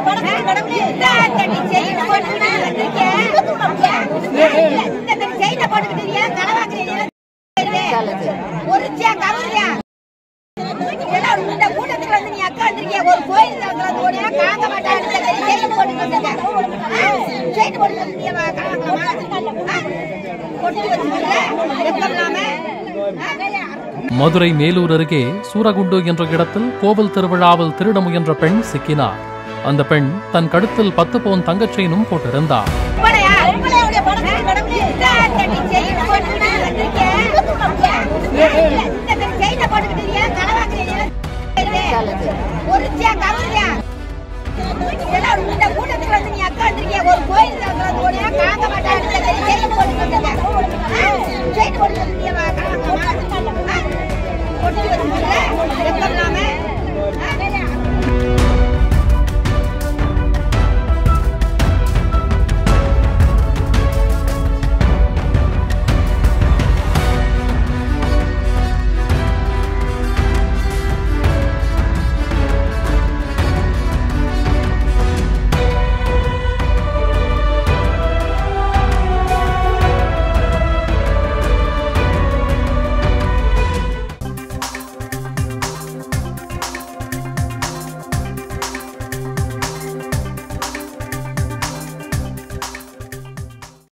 ஒரு கவர்றியா எல்லாம் இந்த கூட்டத்துக்கு வந்து நீ அக்கா வந்திருக்கிய ஒரு கோயில் தளத்துல போனியா காங்க மாட்டாங்க செயின் போட்டு வந்திருக்க செயின் போட்டு வந்திருக்கிய காங்கலாமா கொட்டி வச்சிருக்கல எப்பலாம மதுரை மேலூர் அருகே சூரகுண்டு என்ற இடத்தில் கோவில் திருவிழாவில் திருட முயன்ற பெண் சிக்கினார் அந்த பெண் தன் கழுத்தில் பத்து பவுன் தங்கச் செயினும் போட்டிருந்தார் உங்களையா உங்களையோட பணத்தை கடவுளே இந்த செயின் போட்டு வந்திருக்க இந்த செயினை போட்டுக்கிட்டு களவாக்குறீங்க ஒரு கவர்றியா